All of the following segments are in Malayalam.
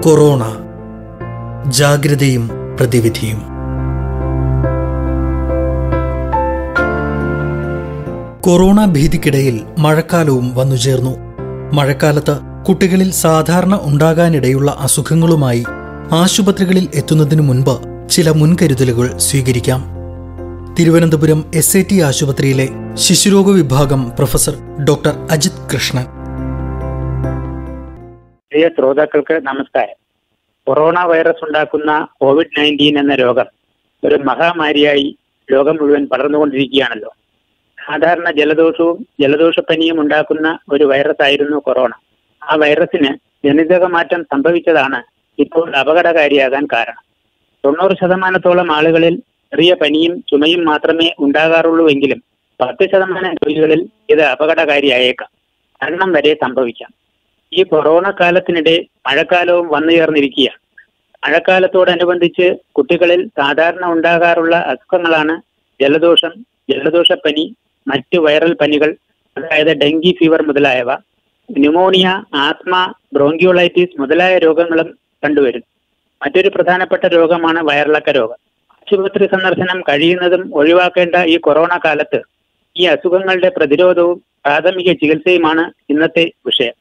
കൊറോണ ജാഗ്രതയും പ്രതിവിധിയും കൊറോണ ഭീതിക്കിടയിൽ മഴക്കാലവും വന്നുചേർന്നു മഴക്കാലത്ത് കുട്ടികളിൽ സാധാരണ ഉണ്ടാകാനിടയുള്ള അസുഖങ്ങളുമായി ആശുപത്രികളിൽ എത്തുന്നതിനു മുൻപ് ചില മുൻകരുതലുകൾ സ്വീകരിക്കാം തിരുവനന്തപുരം എസ് ഐ ടി ആശുപത്രിയിലെ ശിശുരോഗ വിഭാഗം പ്രൊഫസർ ഡോക്ടർ അജിത് കൃഷ്ണൻ പ്രിയ ശ്രോതാക്കൾക്ക് നമസ്കാരം കൊറോണ വൈറസ് ഉണ്ടാക്കുന്ന കോവിഡ് നയൻറ്റീൻ എന്ന രോഗം ഒരു മഹാമാരിയായി ലോകം മുഴുവൻ പടർന്നുകൊണ്ടിരിക്കുകയാണല്ലോ സാധാരണ ജലദോഷവും ജലദോഷപ്പനിയും ഉണ്ടാക്കുന്ന ഒരു വൈറസ് ആയിരുന്നു കൊറോണ ആ വൈറസിന് ജനിതക മാറ്റം സംഭവിച്ചതാണ് ഇപ്പോൾ അപകടകാരിയാകാൻ കാരണം തൊണ്ണൂറ് ശതമാനത്തോളം ആളുകളിൽ ചെറിയ പനിയും ചുമയും മാത്രമേ ഉണ്ടാകാറുള്ളൂവെങ്കിലും പത്ത് ശതമാനം രോഗികളിൽ ഇത് അപകടകാരിയായേക്കാം മരണം വരെ സംഭവിക്കാം ഈ കൊറോണ കാലത്തിനിടെ മഴക്കാലവും വന്നു ചേർന്നിരിക്കുകയാണ് മഴക്കാലത്തോടനുബന്ധിച്ച് കുട്ടികളിൽ സാധാരണ ഉണ്ടാകാറുള്ള അസുഖങ്ങളാണ് ജലദോഷം ജലദോഷപ്പനി മറ്റ് വൈറൽ പനികൾ അതായത് ഡെങ്കി ഫീവർ മുതലായവ ന്യൂമോണിയ ആസ്മ ബ്രോങ്കിയോളൈറ്റിസ് മുതലായ രോഗങ്ങളും കണ്ടുവരുന്നു മറ്റൊരു പ്രധാനപ്പെട്ട രോഗമാണ് വയറിളക്ക രോഗം ആശുപത്രി സന്ദർശനം കഴിയുന്നതും ഒഴിവാക്കേണ്ട ഈ കൊറോണ കാലത്ത് ഈ അസുഖങ്ങളുടെ പ്രതിരോധവും പ്രാഥമിക ചികിത്സയുമാണ് ഇന്നത്തെ വിഷയം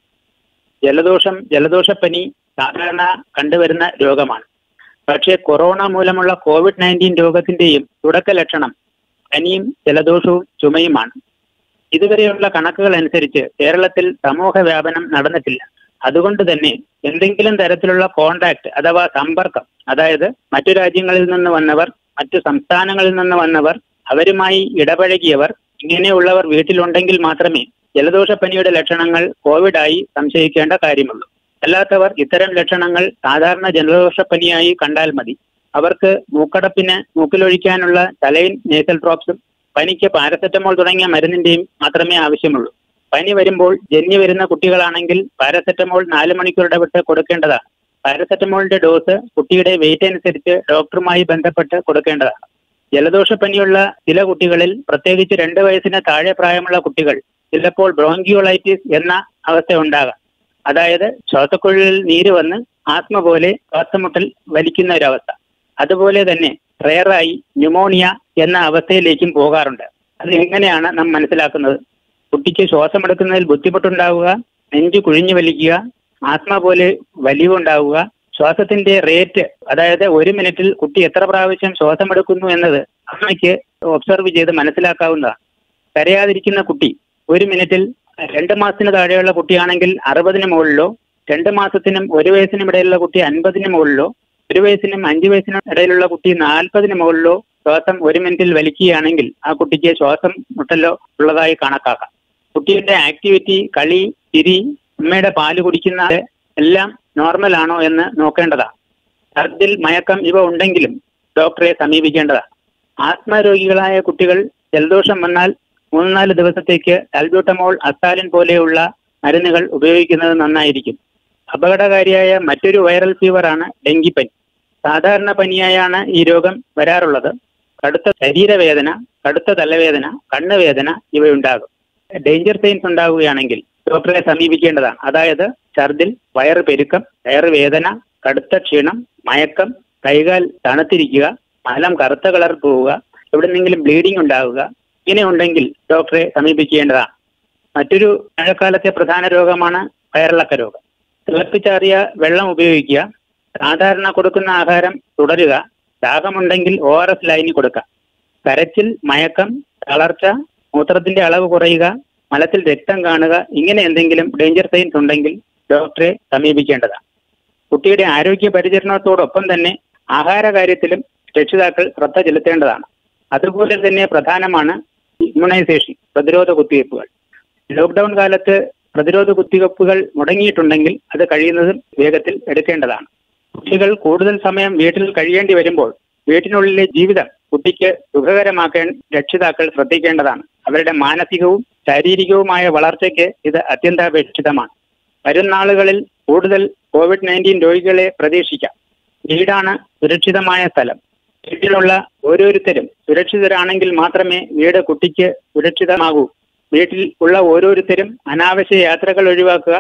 ജലദോഷം ജലദോഷപ്പനി സാധാരണ കണ്ടുവരുന്ന രോഗമാണ് പക്ഷേ കൊറോണ മൂലമുള്ള കോവിഡ് നയൻറ്റീൻ രോഗത്തിന്റെയും തുടക്ക ലക്ഷണം പനിയും ജലദോഷവും ചുമയുമാണ് ഇതുവരെയുള്ള കണക്കുകൾ അനുസരിച്ച് കേരളത്തിൽ സമൂഹ വ്യാപനം നടന്നിട്ടില്ല അതുകൊണ്ട് തന്നെ എന്തെങ്കിലും തരത്തിലുള്ള കോണ്ടാക്ട് അഥവാ സമ്പർക്കം അതായത് മറ്റു രാജ്യങ്ങളിൽ നിന്ന് വന്നവർ മറ്റു സംസ്ഥാനങ്ങളിൽ നിന്ന് വന്നവർ അവരുമായി ഇടപഴകിയവർ ഇങ്ങനെയുള്ളവർ വീട്ടിലുണ്ടെങ്കിൽ മാത്രമേ ജലദോഷപ്പനിയുടെ ലക്ഷണങ്ങൾ കോവിഡായി സംശയിക്കേണ്ട കാര്യമുള്ളൂ അല്ലാത്തവർ ഇത്തരം ലക്ഷണങ്ങൾ സാധാരണ ജലദോഷപ്പനിയായി കണ്ടാൽ മതി അവർക്ക് മൂക്കടപ്പിന് മൂക്കിലൊഴിക്കാനുള്ള തലൈൻ നേസൽ ഡ്രോപ്സും പനിക്ക് പാരസെറ്റമോൾ തുടങ്ങിയ മരുന്നിന്റെയും മാത്രമേ ആവശ്യമുള്ളൂ പനി വരുമ്പോൾ ജന്നി വരുന്ന കുട്ടികളാണെങ്കിൽ പാരസെറ്റമോൾ നാല് മണിക്കൂർ ഇടവിട്ട് കൊടുക്കേണ്ടതാണ് പാരസെറ്റമോളിന്റെ ഡോസ് കുട്ടിയുടെ വെയിറ്റ് അനുസരിച്ച് ഡോക്ടറുമായി ബന്ധപ്പെട്ട് കൊടുക്കേണ്ടതാണ് ജലദോഷപ്പനിയുള്ള ചില കുട്ടികളിൽ പ്രത്യേകിച്ച് രണ്ട് വയസ്സിന് താഴെ പ്രായമുള്ള കുട്ടികൾ ചിലപ്പോൾ ബ്രോങ്കിയോളൈറ്റിസ് എന്ന അവസ്ഥ ഉണ്ടാകാം അതായത് ശ്വാസക്കുഴലിൽ നീര് വന്ന് ആസ്മ പോലെ ശ്വാസമുട്ടൽ വലിക്കുന്ന ഒരവസ്ഥ അതുപോലെ തന്നെ റെയറായി ന്യൂമോണിയ എന്ന അവസ്ഥയിലേക്കും പോകാറുണ്ട് അത് എങ്ങനെയാണ് നാം മനസ്സിലാക്കുന്നത് കുട്ടിക്ക് ശ്വാസമെടുക്കുന്നതിൽ ബുദ്ധിമുട്ടുണ്ടാവുക നെഞ്ചു കുഴിഞ്ഞു വലിക്കുക ആസ്മ പോലെ വലിവുണ്ടാവുക ശ്വാസത്തിന്റെ റേറ്റ് അതായത് ഒരു മിനിറ്റിൽ കുട്ടി എത്ര പ്രാവശ്യം ശ്വാസമെടുക്കുന്നു എന്നത് അമ്മയ്ക്ക് ഒബ്സർവ് ചെയ്ത് മനസ്സിലാക്കാവുന്നതാണ് കരയാതിരിക്കുന്ന കുട്ടി ഒരു മിനിറ്റിൽ രണ്ട് മാസത്തിന് താഴെയുള്ള കുട്ടിയാണെങ്കിൽ അറുപതിന് മുകളിലോ രണ്ട് മാസത്തിനും ഒരു വയസ്സിനും ഇടയിലുള്ള കുട്ടി അൻപതിന് മുകളിലോ ഒരു വയസ്സിനും അഞ്ച് വയസ്സിനും ഇടയിലുള്ള കുട്ടി നാൽപ്പതിന് മുകളിലോ ശ്വാസം ഒരു മിനിറ്റിൽ വലിക്കുകയാണെങ്കിൽ ആ കുട്ടിക്ക് ശ്വാസം മുട്ടലോ ഉള്ളതായി കണക്കാക്കാം കുട്ടിയുടെ ആക്ടിവിറ്റി കളി ചിരി അമ്മയുടെ പാല് കുടിക്കുന്ന എല്ലാം നോർമൽ ആണോ എന്ന് നോക്കേണ്ടതാണ് ഛർദിൽ മയക്കം ഇവ ഉണ്ടെങ്കിലും ഡോക്ടറെ സമീപിക്കേണ്ടതാണ് ആസ്മ രോഗികളായ കുട്ടികൾ ജലദോഷം വന്നാൽ മൂന്ന് നാല് ദിവസത്തേക്ക് ആൽബ്യൂട്ടമോൾ അസ്താലിൻ പോലെയുള്ള മരുന്നുകൾ ഉപയോഗിക്കുന്നത് നന്നായിരിക്കും അപകടകാരിയായ മറ്റൊരു വൈറൽ ഫീവറാണ് ഡെങ്കിപ്പനി സാധാരണ പനിയായാണ് ഈ രോഗം വരാറുള്ളത് കടുത്ത ശരീരവേദന കടുത്ത തലവേദന കണ്ണുവേദന ഇവയുണ്ടാകും ഡേഞ്ചർ സൈൻസ് ഉണ്ടാവുകയാണെങ്കിൽ ഡോക്ടറെ സമീപിക്കേണ്ടതാണ് അതായത് ഛർദിൽ വയറ് പെരുക്കം വയറുവേദന കടുത്ത ക്ഷീണം മയക്കം കൈകാൽ തണുത്തിരിക്കുക മലം കറുത്ത കളർ പോവുക എവിടെന്നെങ്കിലും ബ്ലീഡിംഗ് ഉണ്ടാവുക ഇങ്ങനെ ഉണ്ടെങ്കിൽ ഡോക്ടറെ സമീപിക്കേണ്ടതാണ് മറ്റൊരു മഴക്കാലത്തെ പ്രധാന രോഗമാണ് വയറിളക്ക രോഗം തിളപ്പിച്ചാറിയ വെള്ളം ഉപയോഗിക്കുക സാധാരണ കൊടുക്കുന്ന ആഹാരം തുടരുക ദാഹമുണ്ടെങ്കിൽ ഒ ആർ എസ് ലൈനി കൊടുക്കാം കരച്ചിൽ മയക്കം തളർച്ച മൂത്രത്തിന്റെ അളവ് കുറയുക മലത്തിൽ രക്തം കാണുക ഇങ്ങനെ എന്തെങ്കിലും ഡേഞ്ചർ സൈൻസ് ഉണ്ടെങ്കിൽ ഡോക്ടറെ സമീപിക്കേണ്ടതാണ് കുട്ടിയുടെ ആരോഗ്യ പരിചരണത്തോടൊപ്പം തന്നെ ആഹാര കാര്യത്തിലും രക്ഷിതാക്കൾ ശ്രദ്ധ ചെലുത്തേണ്ടതാണ് അതുപോലെ തന്നെ പ്രധാനമാണ് ഇമ്മ്യൂണൈസേഷൻ പ്രതിരോധ കുത്തിവയ്പ്പുകൾ ലോക്ക്ഡൌൺ കാലത്ത് പ്രതിരോധ കുത്തിവയ്പ്പുകൾ മുടങ്ങിയിട്ടുണ്ടെങ്കിൽ അത് കഴിയുന്നതും വേഗത്തിൽ എടുക്കേണ്ടതാണ് കുട്ടികൾ കൂടുതൽ സമയം വീട്ടിൽ കഴിയേണ്ടി വരുമ്പോൾ വീട്ടിനുള്ളിലെ ജീവിതം കുട്ടിക്ക് സുഖകരമാക്കാൻ രക്ഷിതാക്കൾ ശ്രദ്ധിക്കേണ്ടതാണ് അവരുടെ മാനസികവും ശാരീരികവുമായ വളർച്ചയ്ക്ക് ഇത് അത്യന്താപേക്ഷിതമാണ് വരും നാളുകളിൽ കൂടുതൽ കോവിഡ് നയൻറ്റീൻ രോഗികളെ പ്രതീക്ഷിക്കാം വീടാണ് സുരക്ഷിതമായ സ്ഥലം വീട്ടിലുള്ള ഓരോരുത്തരും സുരക്ഷിതരാണെങ്കിൽ മാത്രമേ വീട് കുട്ടിക്ക് സുരക്ഷിതമാകൂ വീട്ടിൽ ഉള്ള ഓരോരുത്തരും അനാവശ്യ യാത്രകൾ ഒഴിവാക്കുക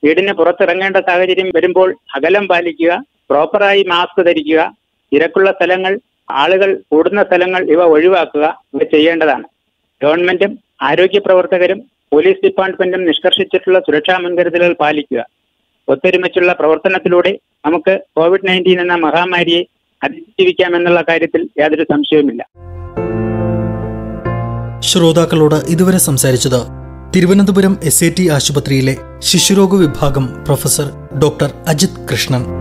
വീടിന് പുറത്തിറങ്ങേണ്ട സാഹചര്യം വരുമ്പോൾ അകലം പാലിക്കുക പ്രോപ്പറായി മാസ്ക് ധരിക്കുക തിരക്കുള്ള സ്ഥലങ്ങൾ ആളുകൾ കൂടുന്ന സ്ഥലങ്ങൾ ഇവ ഒഴിവാക്കുക ഇവ ചെയ്യേണ്ടതാണ് ഗവൺമെന്റും ആരോഗ്യ പ്രവർത്തകരും പോലീസ് ഡിപ്പാർട്ട്മെന്റും നിഷ്കർഷിച്ചിട്ടുള്ള സുരക്ഷാ മുൻകരുതലുകൾ പാലിക്കുക ഒത്തൊരുമിച്ചുള്ള പ്രവർത്തനത്തിലൂടെ നമുക്ക് കോവിഡ് നയൻറ്റീൻ എന്ന മഹാമാരിയെ അതിജീവിക്കാമെന്നുള്ള കാര്യത്തിൽ യാതൊരു സംശയവുമില്ല ശ്രോതാക്കളോട് ഇതുവരെ സംസാരിച്ചത് തിരുവനന്തപുരം എസ് എ ടി ആശുപത്രിയിലെ ശിശുരോഗ വിഭാഗം പ്രൊഫസർ ഡോക്ടർ അജിത് കൃഷ്ണൻ